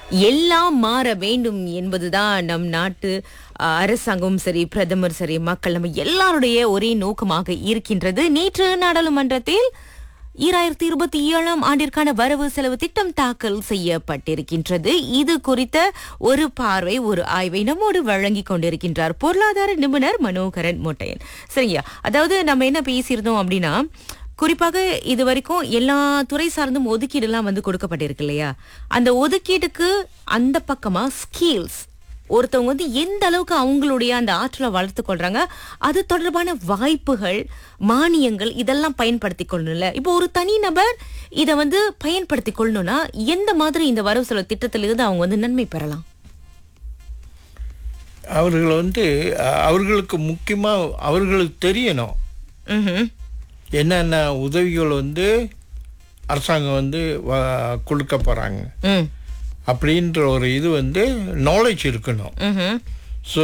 எல்லாம் மாற வேண்டும் என்பதுதான் நம் நாட்டு அஹ், அரசாங்கமும் சரி பிரதமர் சரி மக்கள் நம்ம எல்லாருடைய ஒரே நோக்கமாக இருக்கின்றது நேற்று நாடாளுமன்றத்தில் ஈராயிரத்தி இருபத்தி ஏழாம் ஆண்டிற்கான வரவு செலவு திட்டம் தாக்கல் செய்யப்பட்டிருக்கின்றது இது குறித்த ஒரு பார்வை ஒரு ஆய்வை நம்மோடு வழங்கிக் கொண்டிருக்கின்றார் பொருளாதார நிபுணர் மனோகரன் மொட்டையன் சரியா அதாவது நம்ம என்ன பேசியிருந்தோம் அப்படின்னா குறிப்பாக இது வரைக்கும் எல்லா துறை சார்ந்தும் ஒதுக்கீடுலாம் வந்து கொடுக்கப்பட்டிருக்கு இல்லையா அந்த ஒதுக்கீடுக்கு அந்த பக்கமா ஸ்கில்ஸ் ஒருத்தவங்க வந்து எந்த அளவுக்கு அவங்களுடைய அந்த ஆற்றலை வளர்த்து கொள்றாங்க அது தொடர்பான வாய்ப்புகள் மானியங்கள் இதெல்லாம் பயன்படுத்தி கொள்ளணும்ல இப்போ ஒரு தனிநபர் இதை வந்து பயன்படுத்தி கொள்ளணும்னா எந்த மாதிரி இந்த வரவு செலவு திட்டத்திலிருந்து அவங்க வந்து நன்மை பெறலாம் அவர்கள் வந்து அஹ், அவர்களுக்கு முக்கியமாக அவர்களுக்கு தெரியணும் ம்ஹும். என்னென்ன உதவிகள் வந்து அரசாங்கம் வந்து வ- கொடுக்க போகிறாங்க ம் அப்படின்ற ஒரு இது வந்து நாலேஜ் இருக்கணும் ம்ஹும். ஸோ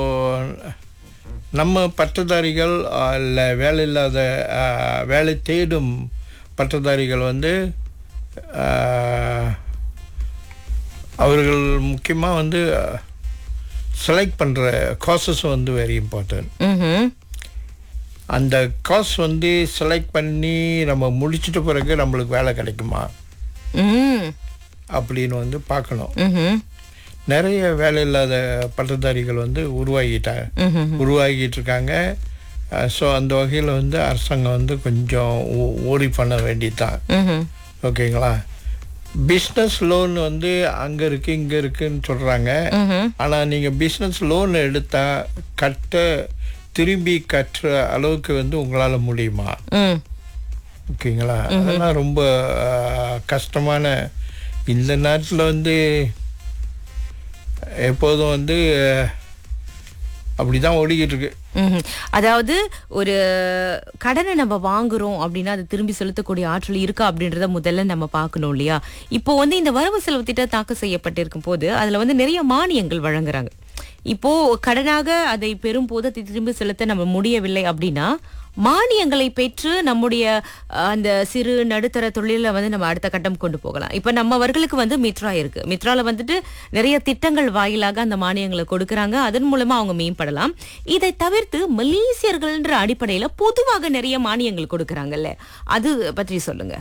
நம்ம பட்டதாரிகள் இல்லை வேலை இல்லாத அஹ், வேலை தேடும் பட்டதாரிகள் வந்து அஹ், அவர்கள் முக்கியமாக வந்து செலக்ட் பண்ணுற காசஸ் வந்து வெரி இம்பார்ட்டன்ட் ம்ஹும். அந்த காஸ் வந்து செலக்ட் பண்ணி நம்ம முடிச்சிட்ட பிறகு நம்மளுக்கு வேலை கிடைக்குமா ம் அப்படின்னு வந்து பார்க்கணும் ம்ஹும். நிறைய வேலை இல்லாத பட்டதாரிகள் வந்து உருவாகிட்டாங்க ம்ஹும். உருவாகிட்டு இருக்காங்க ஸோ அந்த வகையில் வந்து அரசாங்கம் வந்து கொஞ்சம் ஓ- ஓடி பண்ண வேண்டியதுதான் ம்ஹும். ஓகேங்களா பிஸ்னஸ் லோன் வந்து அங்கே இருக்குது இங்கே இருக்குன்னு சொல்கிறாங்க ம்ஹும். ஆனால் நீங்கள் பிஸ்னஸ் லோன் எடுத்தால் கட்ட திரும்பி கட்டுற அளவுக்கு வந்து உங்களால் முடியுமா ம் ஓகேங்களா அதெல்லாம் ரொம்ப அஹ், கஷ்டமான இந்த நாட்டில் வந்து எப்போதும் வந்து அஹ், அப்படிதான் ஓடிக்கிட்டு இருக்கு ம்ஹும். அதாவது ஒரு கடனை நம்ம வாங்குறோம் அப்படின்னா அது திரும்பி செலுத்தக்கூடிய ஆற்றல் இருக்கா அப்படின்றத முதல்ல நம்ம பார்க்கணும் இல்லையா இப்போ வந்து இந்த வரவு செலவு திட்டம் தாக்கல் செய்யப்பட்டிருக்கும் போது அதுல வந்து நிறைய மானியங்கள் வழங்குறாங்க இப்போ கடனாக அதை பெறும் போது அதை திரும்பி செலுத்த நம்ம முடியவில்லை அப்படின்னா மானியங்களை பெற்று நம்முடைய அஹ், அந்த சிறு நடுத்தர தொழில வந்து நம்ம அடுத்த கட்டம் கொண்டு போகலாம் இப்ப நம்மவர்களுக்கு வந்து மித்ரா இருக்கு மித்ரால வந்துட்டு நிறைய திட்டங்கள் வாயிலாக அந்த மானியங்களை கொடுக்கறாங்க அதன் மூலமா அவங்க மேம்படலாம் இதை தவிர்த்து மலேசியர்கள்ன்ற அடிப்படையில பொதுவாக நிறைய மானியங்கள் கொடுக்கறாங்கல்ல அது பற்றி சொல்லுங்க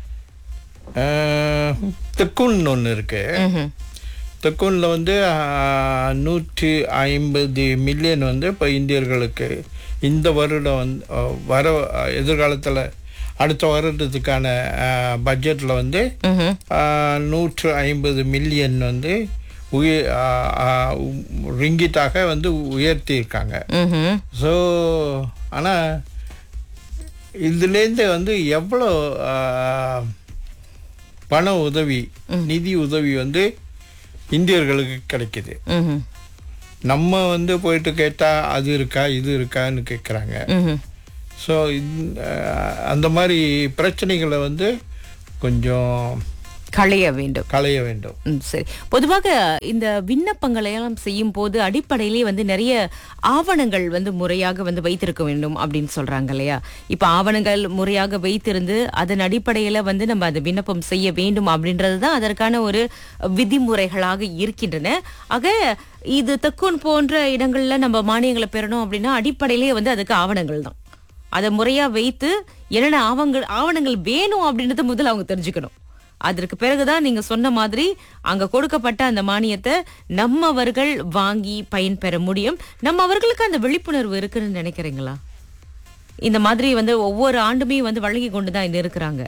அஹ், தெக்குன் ஒன்று இருக்கு ம்ஹும். தெக்குன்ல வந்து அஹ், நூற்றி ஐம்பது மில்லியன் வந்து இப்போ இந்தியர்களுக்கு இந்த வருடம் வந்து அஹ், வர எதிர்காலத்தில் அடுத்த வருடத்துக்கான பட்ஜெட்டில் வந்து ம்ஹும். ஆஹ், நூற்று ஐம்பது மில்லியன் வந்து உயர் ரிங்கிட்டாக வந்து உயர்த்தி இருக்காங்க ம்ஹும். ஸோ ஆனால் இதுலேருந்து வந்து எவ்வளோ ஆஹ், பண உதவி நிதி உதவி வந்து இந்தியர்களுக்கு கிடைக்குது ம்ஹும். நம்ம வந்து போயிட்டு கேட்டால் அது இருக்கா இது இருக்கான்னு கேட்குறாங்க ம்ஹும். ஸோ அந்த மாதிரி பிரச்சனைகளை வந்து கொஞ்சம் களைய வேண்டும் களைய வேண்டும் ம், சரி பொதுவாக இந்த விண்ணப்பங்களை எல்லாம் செய்யும் போது அடிப்படையிலேயே வந்து நிறைய ஆவணங்கள் வந்து முறையாக வந்து வைத்திருக்க வேண்டும் அப்படின்னு சொல்றாங்க இல்லையா இப்ப ஆவணங்கள் முறையாக வைத்திருந்து அதன் அடிப்படையில வந்து நம்ம அந்த விண்ணப்பம் செய்ய வேண்டும் அப்படின்றது தான் அதற்கான ஒரு விதிமுறைகளாக இருக்கின்றன ஆக இது தெக்கூன் போன்ற இடங்கள்ல நம்ம மானியங்களை பெறணும் அப்படின்னா அடிப்படையிலேயே வந்து அதுக்கு ஆவணங்கள் தான் அதை முறையா வைத்து என்னென்ன ஆவணங்கள் ஆவணங்கள் வேணும் அப்படின்றத முதல்ல அவங்க தெரிஞ்சுக்கணும் அதற்கு பிறகுதான் நீங்க சொன்ன மாதிரி அங்க கொடுக்கப்பட்ட அந்த மானியத்தை நம்மவர்கள் வாங்கி பயன்பெற முடியும் நம்ம அவர்களுக்கு அந்த விழிப்புணர்வு இருக்குன்னு நினைக்கிறீங்களா இந்த மாதிரி வந்து ஒவ்வொரு ஆண்டுமே வந்து வழங்கி கொண்டுதான் இது இருக்கிறாங்க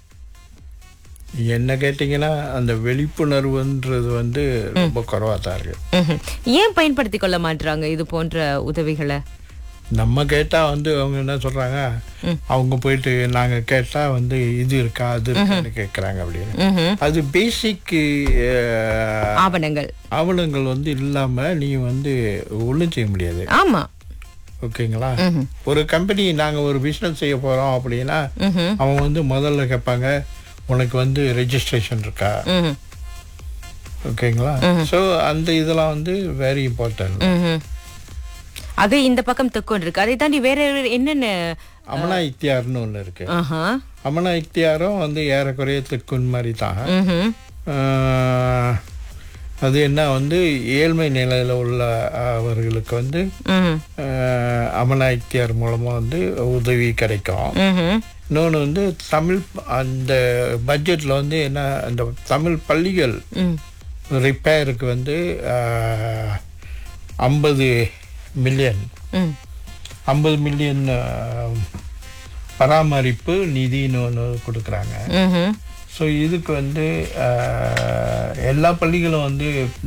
என்ன கேட்டிங்கன்னா அந்த விழிப்புணர்வுன்றது வந்து ரொம்ப குறைவாக தான் இருக்கு ம்ஹும். ஏன் பயன்படுத்தி கொள்ள மாட்டாங்க இது போன்ற உதவிகளை நம்ம கேட்டால் வந்து அவங்க என்ன சொல்கிறாங்க அவங்க போயிட்டு நாங்கள் கேட்டால் வந்து இது இருக்கா அது இருக்கான்னு கேட்குறாங்க அப்படின்னு ம்ஹும். அது பேசிக் ஆவணங்கள் ஆவணங்கள் வந்து இல்லாமல் நீ வந்து ஒன்றும் செய்ய முடியாது ஆமா ஓகேங்களா ம்ஹும். ஒரு கம்பெனி நாங்கள் ஒரு பிஸ்னஸ் செய்ய போகிறோம் அப்படின்னா ம்ஹும். அவங்க வந்து முதல்ல கேட்பாங்க உனக்கு வந்து ரெஜிஸ்ட்ரேஷன் இருக்கா ம்ஹும். ஓகேங்களா ஸோ அந்த இதெல்லாம் வந்து வெரி இம்பார்ட்டன்ட் ம்ஹும். அது இந்த பக்கம் தெக்கோன் இருக்கு அதை தாண்டி வேற என்னென்ன அமனா இக்தியார்னு ஒன்று இருக்கு ஆஹா அமனா இக்தியாரும் வந்து ஏறக்குறைய தெக்குன் மாதிரி தான் ம்ஹும். ஆஹ், அது என்ன வந்து ஏழ்மை நிலையில் உள்ள அவர்களுக்கு வந்து ம்ஹும். அஹ், அமனாய்த்தியார் மூலமாக வந்து உதவி கிடைக்கும் ம்ஹும். இன்னொன்று வந்து தமிழ் அந்த பட்ஜெட்டில் வந்து என்ன அந்த தமிழ் பள்ளிகள் ம். ரிப்பேருக்கு வந்து ஐம்பது மில்லியன் ம். ஐம்பது மில்லியன் பராமரிப்பு நிதின்னு ஒன்று கொடுக்குறாங்க ம்ஹும். ஸோ இதுக்கு வந்து அஹ், எல்லா பள்ளிகளும் வந்து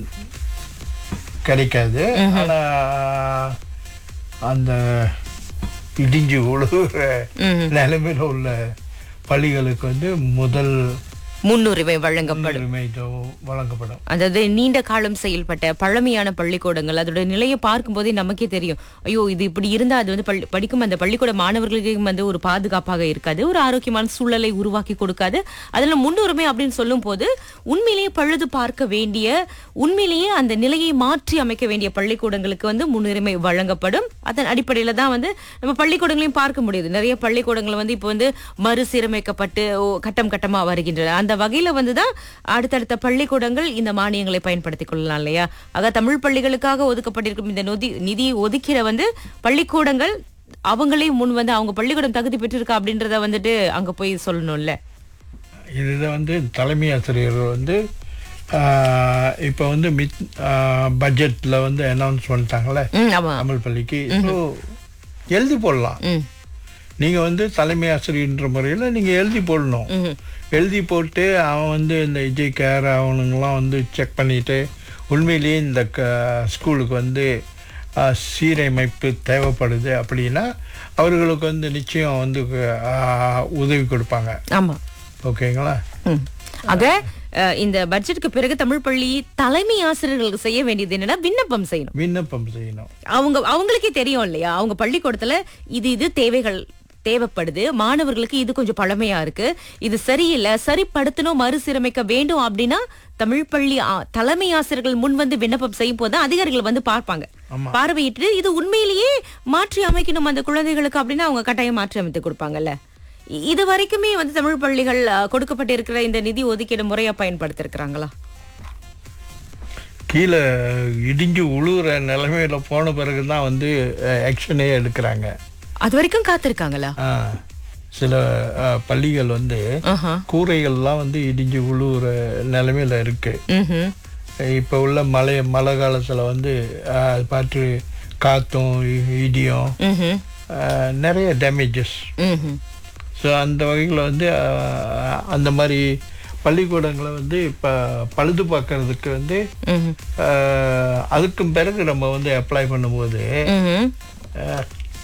கிடைக்காது ஆனால் அந்த இடிஞ்சு உழுவுற ம்ஹும். நிலைமையில் உள்ள பள்ளிகளுக்கு வந்து முதல் முன்னுரிமை வழங்கப்படும் உரிமை இது வழங்கப்படும் அதாவது நீண்ட காலம் செயல்பட்ட பழமையான பள்ளிக்கூடங்கள் அதோட நிலையை பார்க்கும்போதே நமக்கே தெரியும் ஐயோ இது இப்படி இருந்தா அது வந்து பள்ளி- படிக்கும் அந்த பள்ளிக்கூட மாணவர்களுக்கு வந்து ஒரு பாதுகாப்பாக இருக்காது ஒரு ஆரோக்கியமான சூழலை உருவாக்கி கொடுக்காது அதில் முன்னுரிமை அப்படின்னு சொல்லும் போது உண்மையிலேயே பழுது பார்க்க வேண்டிய உண்மையிலேயே அந்த நிலையை மாற்றி அமைக்க வேண்டிய பள்ளிக்கூடங்களுக்கு வந்து முன்னுரிமை வழங்கப்படும் அதன் அடிப்படையில தான் வந்து நம்ம பள்ளிக்கூடங்களையும் பார்க்க முடியுது நிறைய பள்ளிக்கூடங்கள் வந்து இப்போ வந்து மறுசீரமைக்கப்பட்டு ஓ, கட்டம் கட்டமா வருகின்றன அந்த வகையில வந்துதான் அடுத்தடுத்த பள்ளிக்கூடங்கள் இந்த மானியங்களை பயன்படுத்திக் கொள்ளலாம் இல்லையா ஆக தமிழ் பள்ளிகளுக்காக ஒதுக்கப்பட்டிருக்கும் இந்த நொதி நிதி ஒதுக்கிற வந்து பள்ளிக்கூடங்கள் அவங்களே முன் வந்து அவங்க பள்ளிக்கூடம் தகுதி பெற்றிருக்கா அப்படின்றத வந்துட்டு அங்க போய் சொல்லணும்ல இதில் வந்து தலைமை ஆசிரியர் வந்து இப்போ வந்து மித் பட்ஜெட்டில் வந்து அனௌன்ஸ் பண்ணிட்டாங்களே ம் ஆமா தமிழ் பள்ளிக்கு ஸோ எழுதி போடலாம் ம் நீங்கள் வந்து தலைமை ஆசிரியர்ன்ற முறையில் நீங்கள் எழுதி போடணும் ம் எழுதி போட்டு அவன் வந்து இந்த விஜய் கேர் அவனுங்கெல்லாம் வந்து செக் பண்ணிட்டு உண்மையிலேயே இந்த க ஸ்கூலுக்கு வந்து ஆஹ், சீரமைப்பு தேவைப்படுது அப்படின்னா அவர்களுக்கு வந்து நிச்சயம் வந்து ஆஹ், உதவி கொடுப்பாங்க ஆமா ஓகேங்களா ம். ஆக அஹ், இந்த பட்ஜெட்டுக்கு பிறகு தமிழ் பள்ளி தலைமை ஆசிரியர்களுக்கு செய்ய வேண்டியது என்னன்னா விண்ணப்பம் செய்யணும் விண்ணப்பம் செய்யணும் அவங்க அவங்களுக்கே தெரியும் இல்லையா அவங்க பள்ளிக்கூடத்துல இது இது தேவைகள் தேவைப்படுது மாணவர்களுக்கு இது கொஞ்சம் பழமையா இருக்கு இது சரியில்லை சரிப்படுத்தணும் மறுசீரமைக்க வேண்டும் அப்படின்னா தமிழ் பள்ளி ஆ- தலைமை ஆசிரியர்கள் முன் வந்து விண்ணப்பம் செய்யும் போது தான் அதிகாரிகள் வந்து பார்ப்பாங்க ஆமா. பார்வையிட்டு இது உண்மையிலேயே மாற்றி அமைக்கணும் அந்த குழந்தைகளுக்கு அப்படின்னா அவங்க கட்டாயம் மாற்றி அமைத்து கொடுப்பாங்கல்ல இ- இது வரைக்குமே வந்து தமிழ் பள்ளிகள் ஆ, கொடுக்கப்பட்டிருக்கிற இந்த நிதி ஒதுக்கீடு முறையா பயன்படுத்திருக்கிறாங்களா கீழே இடிஞ்சு உழுவுற நிலைமையில போன பிறகு தான் வந்து ஆக்ஷனே எடுக்கிறாங்க அது வரைக்கும் காத்திருக்காங்களா ஆ, சில ஆ, பள்ளிகள் வந்து ஆஹா. கூரைகள்லாம் வந்து இடிஞ்சு உழுவுற நிலைமையில இருக்கு ம்ஹும். இப்போ உள்ள மழை மழை காலத்தில் வந்து ஆ, அது பாட்டு காற்றும் இ- இடியும் ம்ஹும். ஆ, நிறைய டேமேஜஸ் ம்ஹும். ஸோ அந்த வகையில் வந்து ஆ, அந்த மாதிரி பள்ளிக்கூடங்களை வந்து இப்போ பழுது பார்க்கறதுக்கு வந்து ம்ஹும். ஆ, அதுக்கும் பிறகு நம்ம வந்து அப்ளை பண்ணும்போது ம்ஹும். ஆ,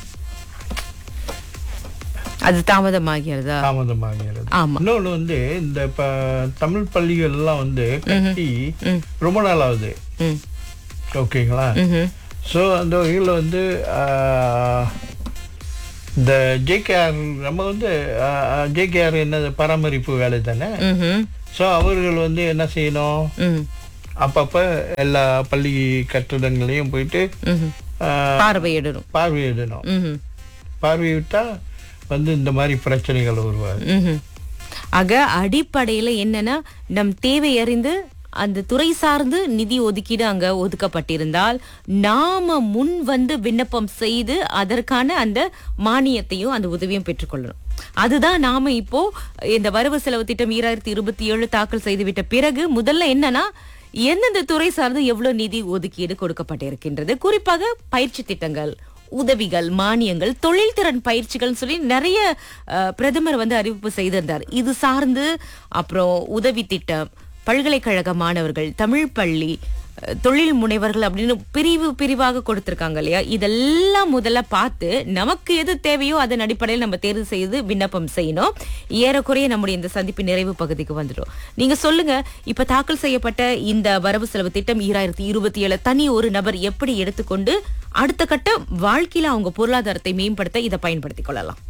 அது தாமதமாகிறதா தாமதமாகிறது ஆமா இன்னொன்று வந்து இந்த இப்போ தமிழ் பள்ளிகள்லாம் வந்து கட்டி ம். ரொம்ப நாள் ஆகுது ம். ஓகேங்களா ம்ஹும். ஸோ அந்த வகையில் வந்து ஆஹ், இந்த ஜேகேஆர் நம்ம வந்து ஜேகேஆர் என்ன பராமரிப்பு வேலை தானே ம்ஹும். ஸோ அவர்கள் வந்து என்ன செய்யணும் ம். அப்பப்போ எல்லா பள்ளி கட்டிடங்களையும் போயிட்டு ம்ஹும். ஆஹ், பார்வையிடணும் பார்வையிடணும் ம்ஹும். பார்வையிட்டா வந்து இந்த மாதிரி பிரச்சனைகள் உருவாது ம்ஹும். ஆக அடிப்படையில என்னன்னா நம் தேவை அறிந்து அந்த துறை சார்ந்து நிதி ஒதுக்கீடு அங்க ஒதுக்கப்பட்டிருந்தால் நாம முன் வந்து விண்ணப்பம் செய்து அதற்கான அந்த மானியத்தையும் அந்த உதவியும் பெற்றுக்கொள்ளணும் அதுதான் நாம இப்போ இந்த வரவு செலவு திட்டம் ஈராயிரத்தி இருபத்தி ஏழு தாக்கல் செய்துவிட்ட பிறகு முதல்ல என்னன்னா எந்தெந்த துறை சார்ந்து எவ்வளவு நிதி ஒதுக்கீடு கொடுக்கப்பட்டிருக்கின்றது குறிப்பாக பயிற்சி திட்டங்கள் உதவிகள் மானியங்கள் தொழில்திறன் பயிற்சிகள் சொல்லி நிறைய அஹ், பிரதமர் வந்து அறிவிப்பு செய்திருந்தார் இது சார்ந்து அப்புறம் உதவி திட்டம் பல்கலைக்கழக மாணவர்கள் தமிழ் பள்ளி அஹ், தொழில் முனைவர்கள் அப்படின்னு பிரிவு பிரிவாக கொடுத்திருக்காங்க இல்லையா இதெல்லாம் முதல்ல பார்த்து நமக்கு எது தேவையோ அதன் அடிப்படையில் நம்ம தேர்வு செய்து விண்ணப்பம் செய்யணும் ஏறக்குறைய நம்முடைய இந்த சந்திப்பின் நிறைவு பகுதிக்கு வந்துடும் நீங்க சொல்லுங்க இப்ப தாக்கல் செய்யப்பட்ட இந்த வரவு செலவு திட்டம் ஈராயிரத்தி இருபத்தி ஏழு தனி ஒரு நபர் எப்படி எடுத்துக்கொண்டு அடுத்த கட்ட வாழ்க்கையில அவங்க பொருளாதாரத்தை மேம்படுத்த இதை பயன்படுத்திக் கொள்ளலாம்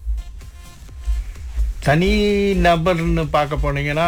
தனி நபர்னு பார்க்க போனீங்கன்னா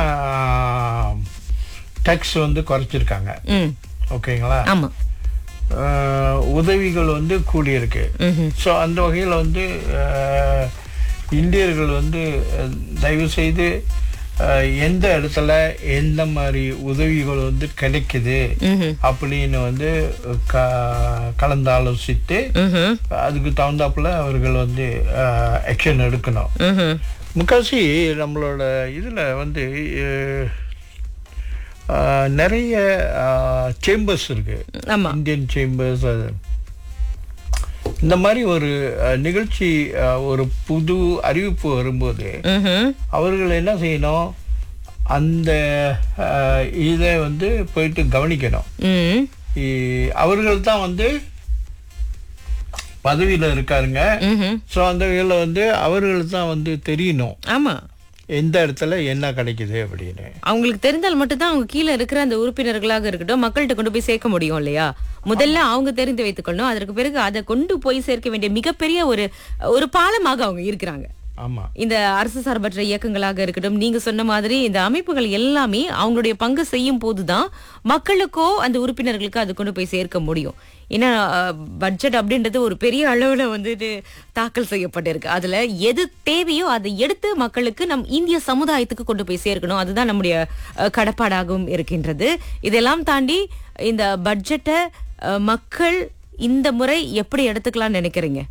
டேக்ஸ் வந்து குறைச்சிருக்காங்க ம் ஓகேங்களா ஆமா ஆஹ், உதவிகள் வந்து கூடியிருக்கு ம்ஹும். ஸோ அந்த வகையில் வந்து ஆஹ், இந்தியர்கள் வந்து அஹ், தயவு செய்து அஹ், எந்த இடத்துல எந்த மாதிரி உதவிகள் வந்து கிடைக்குது ம்ஹும். அப்படின்னு வந்து க- கலந்து ஆலோசித்து ம்ஹும். அதுக்கு தகுந்தாப்புல அவர்கள் வந்து ஆக்ஷன் எடுக்கணும் ம்ஹும். முக்காசி நம்மளோட இதில் வந்து அஹ், அஹ், நிறைய சேம்பர்ஸ் இருக்கு ஆமா இந்தியன் சேம்பர்ஸ் அது இந்த மாதிரி ஒரு அஹ், நிகழ்ச்சி அஹ், ஒரு புது அறிவிப்பு வரும்போது ம்ஹும். அவர்கள் என்ன செய்யணும் அந்த அஹ், இதை வந்து போயிட்டு கவனிக்கணும் ம். இ- அவர்கள் தான் வந்து பதவியில இருக்காருங்க ம்ஹும். ஸோ அந்த வகையில் வந்து அவர்களுக்கு தான் வந்து தெரியணும் ஆமா எந்த இடத்துல என்ன கிடைக்குது அப்படின்னு அவங்களுக்கு தெரிந்தால் மட்டும்தான் அவங்க கீழே இருக்கிற அந்த உறுப்பினர்களாக இருக்கட்டும் மக்கள்கிட்ட கொண்டு போய் சேர்க்க முடியும் இல்லையா முதல்ல அவங்க தெரிந்து வைத்துக்கொள்ளணும் அதற்கு பிறகு அதை கொண்டு போய் சேர்க்க வேண்டிய மிகப்பெரிய ஒரு ஒரு பாலமாக அவங்க இருக்கிறாங்க ஆமா இந்த அரசு சார்பற்ற இயக்கங்களாக இருக்கட்டும் நீங்க சொன்ன மாதிரி இந்த அமைப்புகள் எல்லாமே அவங்களுடைய பங்கு செய்யும் போதுதான் மக்களுக்கோ அந்த உறுப்பினர்களுக்கு அது கொண்டு போய் சேர்க்க முடியும் ஏன்னா பட்ஜெட் அப்படின்றது ஒரு பெரிய அளவுல வந்துட்டு தாக்கல் செய்யப்பட்டிருக்கு அதுல எது தேவையோ அதை எடுத்து மக்களுக்கு நம் இந்திய சமுதாயத்துக்கு கொண்டு போய் சேர்க்கணும் அதுதான் நம்முடைய அஹ், கடப்பாடாகவும் இருக்கின்றது இதெல்லாம் தாண்டி இந்த பட்ஜெட்டை அஹ், மக்கள் இந்த முறை எப்படி எடுத்துக்கலாம்னு நினைக்கிறீங்க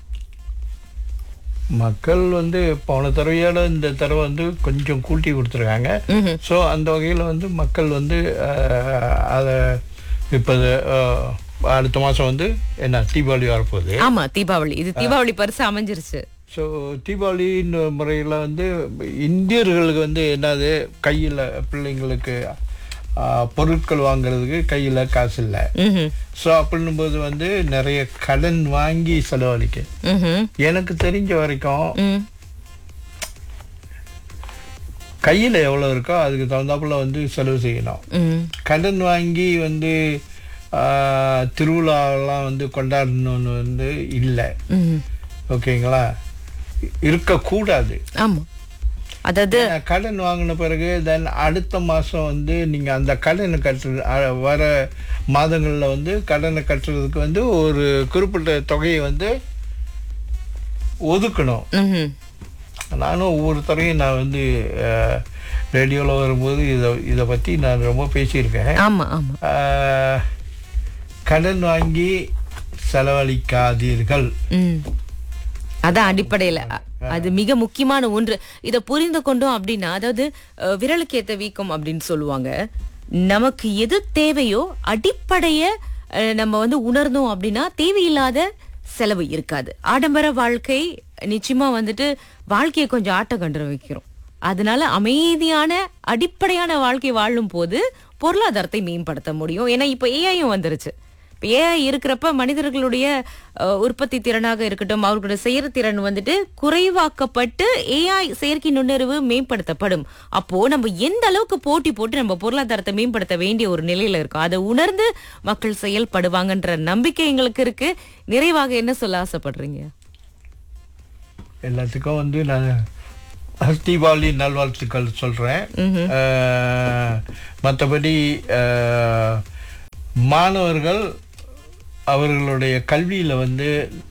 மக்கள் வந்து போன தடவையோட இந்த தடவை வந்து கொஞ்சம் கூட்டி கொடுத்துருக்காங்க ம்ஹும். ஸோ அந்த வகையில் வந்து மக்கள் வந்து அஹ், அதை இப்போ அஹ், அடுத்த மாதம் வந்து என்ன தீபாவளி வரப்போகுது ஆமா தீபாவளி இது தீபாவளி பரிசு அமைஞ்சிருச்சு ஸோ தீபாவளின்னு முறையில் வந்து இந்தியர்களுக்கு வந்து என்னது கையில் பிள்ளைங்களுக்கு ஆ, பொருட்கள் வாங்குறதுக்கு கையில் காசு இல்லை ம்ஹும். ஸோ அப்படின்னும் போது வந்து நிறைய கடன் வாங்கி செலவழிக்க ம்ஹும். எனக்கு தெரிஞ்ச வரைக்கும் ம். கையில் எவ்வளோ இருக்கோ அதுக்கு தகுந்தாப்புல வந்து செலவு செய்யணும் ம். கடன் வாங்கி வந்து ஆ, திருவிழாலாம் வந்து கொண்டாடணும்னு வந்து இல்லை ம். ஓகேங்களா இருக்கக்கூடாது ஆமா அதாவது ஏன்னா, கடன் வாங்கின பிறகு தென் அடுத்த மாதம் வந்து நீங்கள் அந்த கடனை கட்டு அ- வர மாதங்களில் வந்து கடனை கட்டுறதுக்கு வந்து ஒரு குறிப்பிட்ட தொகையை வந்து ஒதுக்கணும் ம்ஹும். நானும் ஒவ்வொரு தடவையும் நான் வந்து ரேடியோவில் வரும்போது இதை இதை பற்றி நான் ரொம்ப பேசியிருக்கேன் ஆமா ஆமா அஹ், கடன் வாங்கி செலவழிக்காதீர்கள் ம். அதான் அடிப்படையில அ- அது மிக முக்கியமான ஒன்று இத புரிந்து கொண்டோம் அப்படின்னா அதாவது அஹ், விரலுக்கு ஏத்த வீக்கம் அப்படின்னு சொல்லுவாங்க நமக்கு எது தேவையோ அடிப்படைய அஹ், நம்ம வந்து உணர்ந்தோம் அப்படின்னா தேவையில்லாத செலவு இருக்காது ஆடம்பர வாழ்க்கை நிச்சயமா வந்துட்டு வாழ்க்கையை கொஞ்சம் ஆட்ட கண்டு வைக்கிறோம் அதனால அமைதியான அடிப்படையான வாழ்க்கை வாழும் போது பொருளாதாரத்தை மேம்படுத்த முடியும் ஏன்னா இப்ப ஏஐயும் வந்துருச்சு இப்ப ஏஐ இருக்கிறப்ப மனிதர்களுடைய அஹ், உற்பத்தி திறனாக இருக்கட்டும் அவர்களுடைய செயற்திறன் வந்துட்டு குறைவாக்கப்பட்டு ஏஐ செயற்கை நுண்ணறிவு மேம்படுத்தப்படும் அப்போ நம்ம எந்த அளவுக்கு போட்டி போட்டு நம்ம பொருளாதாரத்தை மேம்படுத்த வேண்டிய ஒரு நிலையில இருக்கோம் அதை உணர்ந்து மக்கள் செயல்படுவாங்கன்ற நம்பிக்கை எங்களுக்கு இருக்கு நிறைவாக என்ன சொல்ல ஆசைப்படுறீங்க எல்லாத்துக்கும் வந்து நான் தீபாவளி நல்வாழ்த்துக்கள் சொல்கிறேன் மற்றபடி மாணவர்கள் அவர்களுடைய கல்வியில் வந்து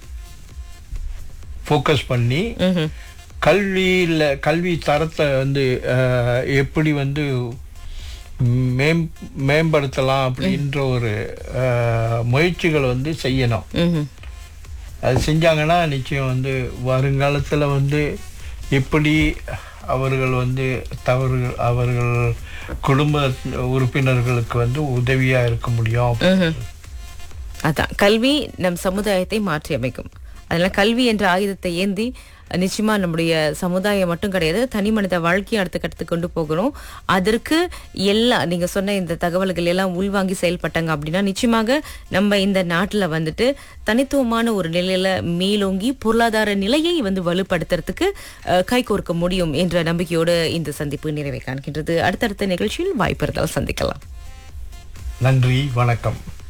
ஃபோக்கஸ் பண்ணி ம்ஹும். கல்வியில் கல்வி தரத்தை வந்து அஹ், எப்படி வந்து மேம் மேம்படுத்தலாம் அப்படின்ற ஒரு அஹ், முயற்சிகள் வந்து செய்யணும் ம்ஹும். அது செஞ்சாங்கன்னா நிச்சயம் வந்து வருங்காலத்தில் வந்து எப்படி அவர்கள் வந்து தவறுகள் அவர்கள் குடும்ப உறுப்பினர்களுக்கு வந்து உதவியாக இருக்க முடியும் ம்ஹும். அதான் கல்வி நம் சமுதாயத்தை மாற்றி அமைக்கும் அதனால கல்வி என்ற ஆயுதத்தை ஏந்தி நிச்சயமா நம்முடைய சமுதாயம் மட்டும் கிடையாது தனி மனித வாழ்க்கையை அடுத்த கட்டத்துக்கு கொண்டு போகிறோம் அதற்கு எல்லா நீங்க சொன்ன இந்த தகவல்கள் எல்லாம் உள்வாங்கி செயல்பட்டாங்க அப்படின்னா நிச்சயமாக நம்ம இந்த நாட்டுல வந்துட்டு தனித்துவமான ஒரு நிலையில மேலோங்கி பொருளாதார நிலையை வந்து வலுப்படுத்துறதுக்கு அஹ், கைகோர்க்க முடியும் என்ற நம்பிக்கையோடு இந்த சந்திப்பு நிறைவை காண்கின்றது அடுத்தடுத்த நிகழ்ச்சியில் வாய்ப்பு இருந்தால் சந்திக்கலாம் நன்றி வணக்கம்